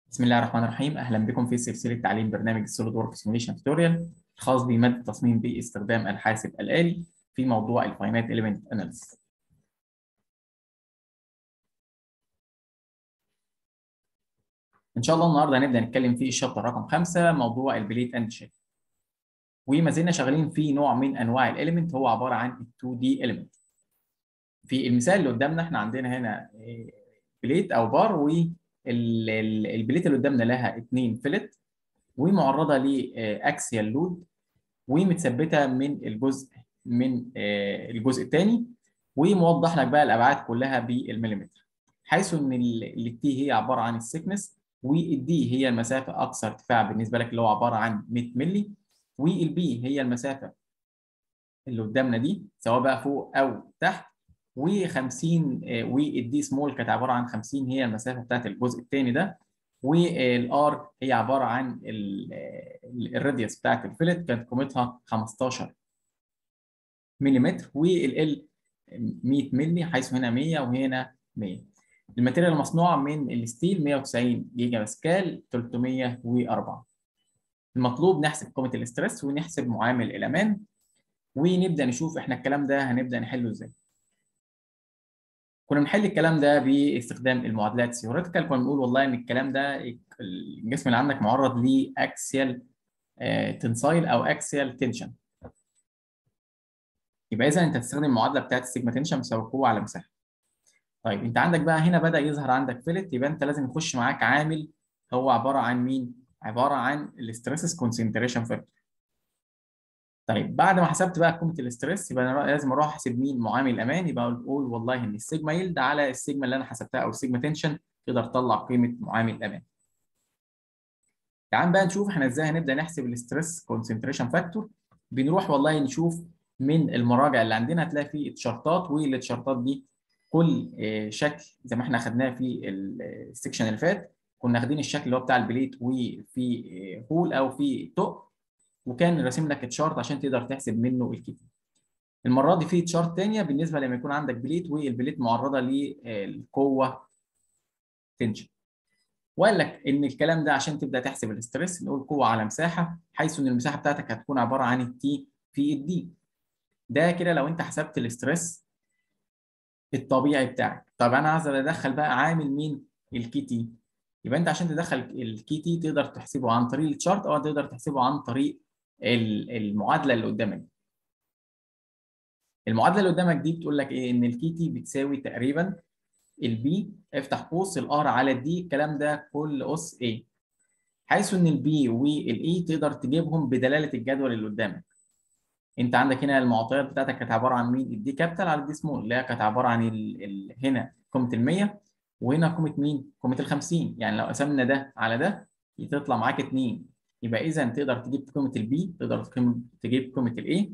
بسم الله الرحمن الرحيم اهلا بكم في سلسله تعليم برنامج السوليد ورك سيموليشن توتوريال الخاص بماده التصميم باستخدام الحاسب الالي في موضوع الفاينات اليمنت اناليسيس ان شاء الله النهارده هنبدا نتكلم في الشابتر رقم خمسة موضوع البليت اند شيب وما زلنا شغالين في نوع من انواع الاليمنت هو عباره عن ال 2 دي اليمنت في المثال اللي قدامنا احنا عندنا هنا بليت او بار والبليت اللي قدامنا لها اثنين فلت ومعرضه لاكسيال لود ومتثبته من الجزء من الجزء الثاني وموضح لك بقى الابعاد كلها بالمليمتر حيث ان التي هي عباره عن السكنس والدي هي المسافه اقصى ارتفاع بالنسبه لك اللي هو عباره عن 100 مللي والبي هي المسافه اللي قدامنا دي سواء بقى فوق او تحت و50 والدي سمول كانت عباره عن 50 هي المسافه بتاعت الجزء الثاني ده والار هي عباره عن الراديوس بتاعت الفلت كانت قيمتها 15 ملم والال 100 مللي حيث هنا 100 وهنا 100 الماتيريال المصنوعه من الستيل 190 جيجا باسكال 304 المطلوب نحسب قيمه الاسترس ونحسب معامل الامان ونبدا نشوف احنا الكلام ده هنبدا نحله ازاي كنا بنحل الكلام ده باستخدام المعادلات الثيوريتيكال كنا بنقول والله ان الكلام ده الجسم اللي عندك معرض لاكسيال تنسايل او اكسيال تنشن يبقى اذا انت هتستخدم المعادله بتاعت السيجما تنشن بتساوي قوه على مساحه طيب انت عندك بقى هنا بدا يظهر عندك فيلت يبقى انت لازم يخش معاك عامل هو عباره عن مين عباره عن الاستريسس كونسنتريشن فاكتور طيب بعد ما حسبت بقى قيمه الاستريس يبقى انا لازم اروح احسب مين معامل الامان يبقى اقول والله ان السيجما يلد على السيجما اللي انا حسبتها او السيجما تنشن تقدر تطلع قيمه معامل الامان. تعال بقى نشوف احنا ازاي هنبدا نحسب الاستريس كونسنتريشن فاكتور بنروح والله نشوف من المراجع اللي عندنا هتلاقي فيه الشارتات والشارتات دي كل شكل زي ما احنا خدناه في السكشن اللي فات كنا واخدين الشكل اللي هو بتاع البليت وفي هول او في طق وكان راسم لك تشارت عشان تقدر تحسب منه الكيتي. المره دي في تشارت ثانيه بالنسبه لما يكون عندك بليت والبليت معرضه للقوه تنشن. وقال لك ان الكلام ده عشان تبدا تحسب الاستريس نقول قوه على مساحه حيث ان المساحه بتاعتك هتكون عباره عن التي في الدي. ده كده لو انت حسبت الاستريس الطبيعي بتاعك. طب انا عايز ادخل بقى عامل مين؟ الكي تي. يبقى انت عشان تدخل الكي تي تقدر تحسبه عن طريق التشارت او تقدر تحسبه عن طريق المعادله اللي قدامك دي. المعادله اللي قدامك دي بتقول لك ايه ان الكي تي بتساوي تقريبا البي افتح قوس الار على الدي الكلام ده كل اس ايه حيث ان البي والاي تقدر تجيبهم بدلاله الجدول اللي قدامك انت عندك هنا المعطيات بتاعتك كانت عباره عن مين الدي كابيتال على الدي سمول اللي هي كانت عباره عن ال ال هنا قيمه ال 100 وهنا قيمه مين قيمه ال 50 يعني لو قسمنا ده على ده تطلع معاك 2 يبقى اذا تقدر تجيب قيمه البي تقدر تجيب قيمه الاي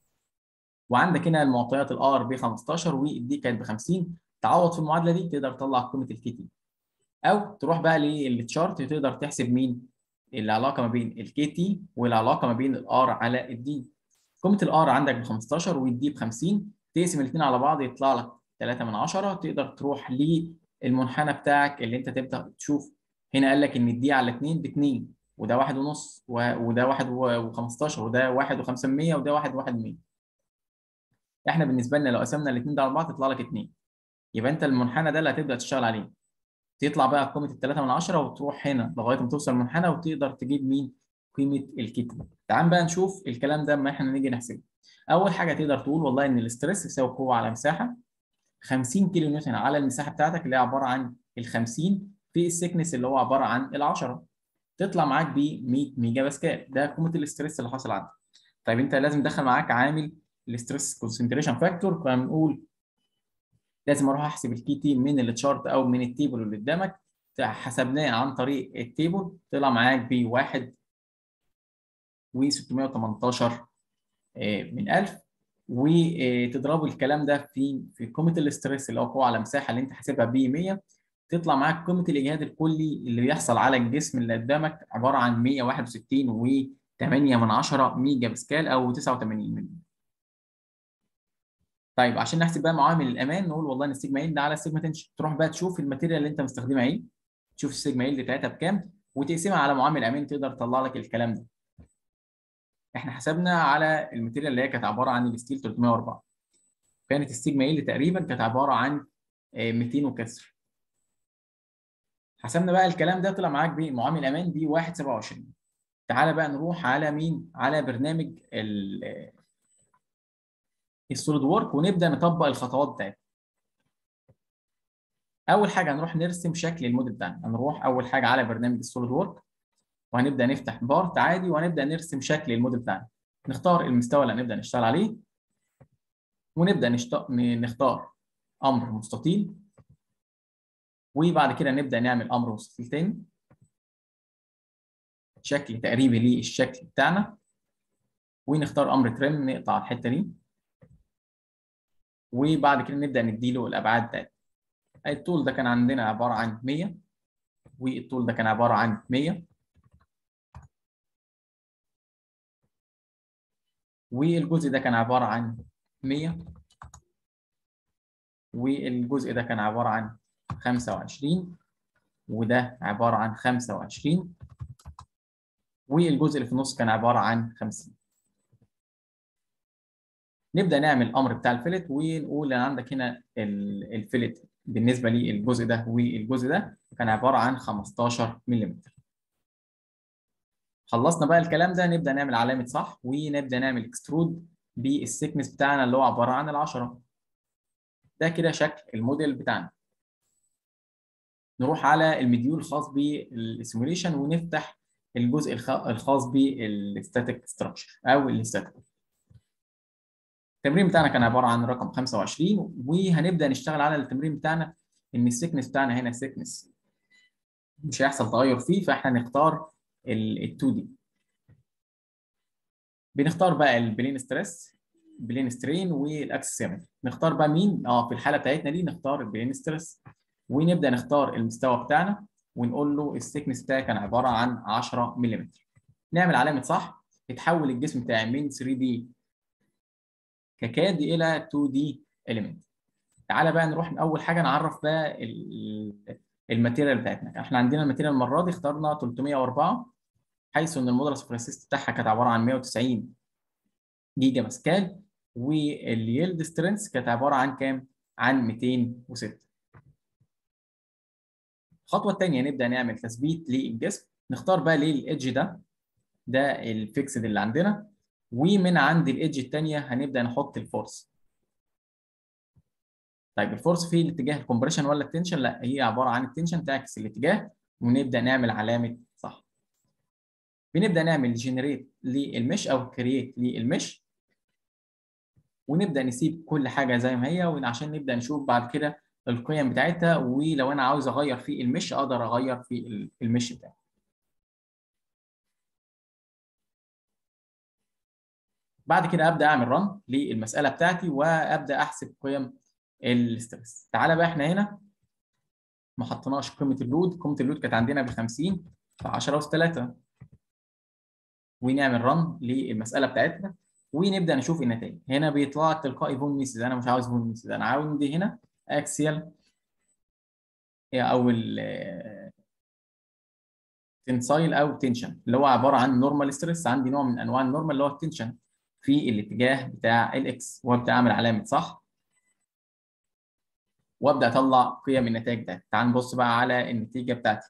وعندك هنا المعطيات الار ب 15 والدي كانت ب 50 تعوض في المعادله دي تقدر تطلع قيمه الكي تي او تروح بقى للتشارت تقدر تحسب مين العلاقه ما بين الكي تي والعلاقه ما بين الار على الدي قيمه الار عندك ب 15 والدي ب 50 تقسم الاثنين على بعض يطلع لك 3 من 10 تقدر تروح للمنحنى بتاعك اللي انت تبدا تشوف هنا قال لك ان الدي على 2 ب 2 وده واحد ونص وده واحد وخمستاشر وده واحد وخمسة من مية وده واحد وواحد مية. احنا بالنسبة لنا لو قسمنا الاتنين ده على بعض تطلع لك اتنين. يبقى انت المنحنى ده اللي هتبدأ تشتغل عليه. تطلع بقى قيمة التلاتة من عشرة وتروح هنا لغاية ما توصل المنحنى وتقدر تجيب مين؟ قيمة الكيتي. تعال بقى نشوف الكلام ده اما احنا نيجي نحسبه. أول حاجة تقدر تقول والله إن الاستريس يساوي قوة على مساحة 50 كيلو نيوتن على المساحة بتاعتك اللي هي عبارة عن ال 50 في السكنس اللي هو عبارة عن ال 10. تطلع معاك ب 100 ميجا باسكال ده قيمه الاستريس اللي حاصل عندك طيب انت لازم تدخل معاك عامل الاستريس كونسنتريشن فاكتور فبنقول لازم اروح احسب الكي تي من التشارت او من التيبل اللي قدامك حسبناه عن طريق التيبل طلع معاك ب 1 و 618 من 1000 وتضربوا الكلام ده في في قيمه الاستريس اللي هو قوه على مساحه اللي انت حاسبها ب 100 تطلع معاك قيمه الاجهاد الكلي اللي بيحصل على الجسم اللي قدامك عباره عن 161 و 8 من 10 ميجا باسكال او 89 ملي. طيب عشان نحسب بقى معامل الامان نقول والله ان السيجما ان ده على السيجما تنشن تروح بقى تشوف الماتيريال اللي انت مستخدمها ايه تشوف السيجما يلد بتاعتها بكام وتقسمها على معامل امان تقدر تطلع لك الكلام ده احنا حسبنا على الماتيريال اللي هي كانت عباره عن الستيل 304 كانت السيجما يلد تقريبا كانت عباره عن 200 وكسر حسبنا بقى الكلام ده طلع معاك بمعامل امان ب 1.27 تعالى بقى نروح على مين على برنامج السوليد وورك ونبدا نطبق الخطوات بتاعتنا اول حاجه هنروح نرسم شكل الموديل بتاعنا هنروح اول حاجه على برنامج السوليد وورك وهنبدا نفتح بارت عادي وهنبدا نرسم شكل الموديل بتاعنا نختار المستوى اللي هنبدا نشتغل عليه ونبدا نشت... نختار امر مستطيل وبعد كده نبدا نعمل امر مستطيل تاني شكل تقريبي للشكل بتاعنا ونختار امر ترم نقطع الحته دي وبعد كده نبدا نديله الابعاد بتاعتنا الطول ده كان عندنا عباره عن 100 والطول ده كان عباره عن 100 والجزء ده كان عباره عن 100 والجزء ده كان عباره عن 25 وده عباره عن 25 والجزء اللي في النص كان عباره عن 50 نبدا نعمل الامر بتاع الفلت ونقول ان عندك هنا الفلت بالنسبه للجزء ده والجزء ده كان عباره عن 15 ملم خلصنا بقى الكلام ده نبدا نعمل علامه صح ونبدا نعمل اكسترود بالسيكنس بتاعنا اللي هو عباره عن ال10 ده كده شكل الموديل بتاعنا نروح على المديول الخاص بالسيموليشن ونفتح الجزء الخاص بالستاتيك ستراكشر او الستاتيك التمرين بتاعنا كان عباره عن رقم 25 وهنبدا نشتغل على التمرين بتاعنا ان السيكنس بتاعنا هنا سيكنس مش هيحصل تغير فيه فاحنا نختار ال 2 دي بنختار بقى البلين ستريس بلين سترين والاكسسيمتري نختار بقى مين اه في الحاله بتاعتنا دي نختار البلين ستريس ونبدا نختار المستوى بتاعنا ونقول له السيكنس بتاعي كان عباره عن 10 ملم نعمل علامه صح يتحول الجسم بتاعي من 3 دي ككاد الى 2 دي اليمنت تعالى بقى نروح اول حاجه نعرف بقى الماتيريال بتاعتنا احنا عندنا الماتيريال المره دي اخترنا 304 حيث ان المودولس فرانسيس بتاعها كانت عباره عن 190 جيجا باسكال واليلد سترينث كانت عباره عن كام؟ عن 206 الخطوه الثانيه نبدا نعمل تثبيت للجسم نختار بقى ليه الايدج ده ده الفيكسد اللي عندنا ومن عند الايدج الثانيه هنبدا نحط الفورس طيب الفورس في الاتجاه الكومبريشن ولا التنشن لا هي عباره عن التنشن تعكس الاتجاه ونبدا نعمل علامه صح بنبدا نعمل جنريت للمش او كرييت للمش ونبدا نسيب كل حاجه زي ما هي وعشان نبدا نشوف بعد كده القيم بتاعتها ولو انا عاوز اغير في المش اقدر اغير في المش بتاعي بعد كده ابدا اعمل رن للمساله بتاعتي وابدا احسب قيم الاسترس تعالى بقى احنا هنا ما حطيناش قيمه اللود قيمه اللود كانت عندنا ب 50 ف 10 اس 3 ونعمل رن للمساله بتاعتنا ونبدا نشوف النتائج هنا بيطلع تلقائي فون ميسز انا مش عاوز فون ميسز انا عاوز دي هنا اكسيال او ال تنسايل او تنشن اللي هو عباره عن نورمال ستريس عندي نوع من انواع النورمال اللي هو التنشن في الاتجاه بتاع الاكس وابدا اعمل علامه صح وابدا اطلع قيم النتائج ده تعال نبص بقى على النتيجه بتاعتي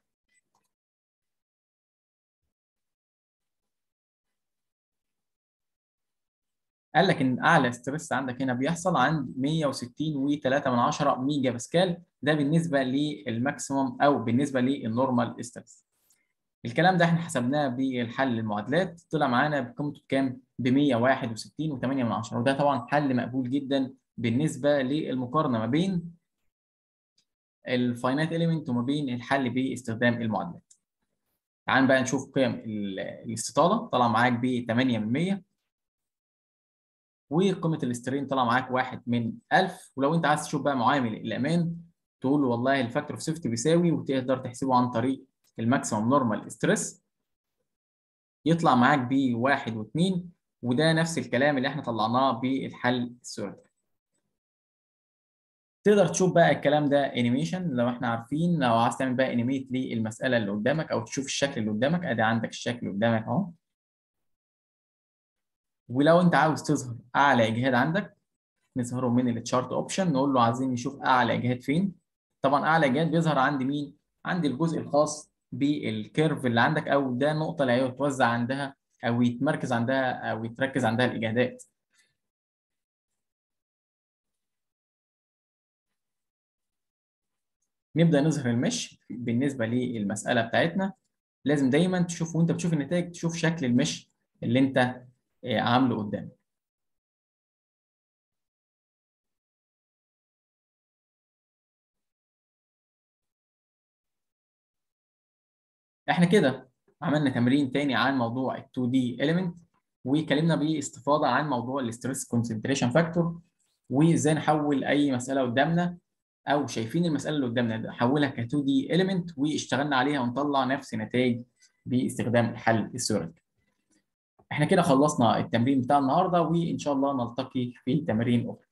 قال لك ان اعلى ستريس عندك هنا بيحصل عند 160.3 ميجا باسكال ده بالنسبه للماكسيموم او بالنسبه للنورمال ستريس الكلام ده احنا حسبناه بالحل المعادلات طلع معانا بقيمته بكام؟ ب 161.8 وده طبعا حل مقبول جدا بالنسبه للمقارنه ما بين الفاينات اليمنت وما بين الحل باستخدام المعادلات. تعال بقى نشوف قيم الاستطاله طلع معاك ب 8 من 100 وقيمه الاسترين طلع معاك 1 من 1000 ولو انت عايز تشوف بقى معامل الامان تقول له والله الفاكتور اوف سيفتي بيساوي وتقدر تحسبه عن طريق الماكسيموم نورمال ستريس يطلع معاك ب 1 و2 وده نفس الكلام اللي احنا طلعناه بالحل السؤال تقدر تشوف بقى الكلام ده انيميشن لو احنا عارفين لو عايز تعمل بقى انيميت للمساله اللي قدامك او تشوف الشكل اللي قدامك ادي عندك الشكل اللي قدامك اهو ولو انت عاوز تظهر اعلى اجهاد عندك نظهره من التشارت اوبشن نقول له عايزين نشوف اعلى اجهاد فين طبعا اعلى اجهاد بيظهر عند مين عند الجزء الخاص بالكيرف اللي عندك او ده النقطه اللي هيتوزع عندها او يتمركز عندها او يتركز عندها الاجهادات نبدا نظهر المش بالنسبه للمساله بتاعتنا لازم دايما تشوف وانت بتشوف النتائج تشوف شكل المش اللي انت عامله قدامك احنا كده عملنا تمرين تاني عن موضوع ال 2 دي element واتكلمنا باستفاضه عن موضوع الاستريس كونسنتريشن فاكتور وازاي نحول اي مساله قدامنا او شايفين المساله اللي قدامنا نحولها ك 2 دي element واشتغلنا عليها ونطلع نفس النتائج باستخدام الحل السيوريك. احنا كده خلصنا التمرين بتاع النهارده وان شاء الله نلتقي في تمارين اخرى.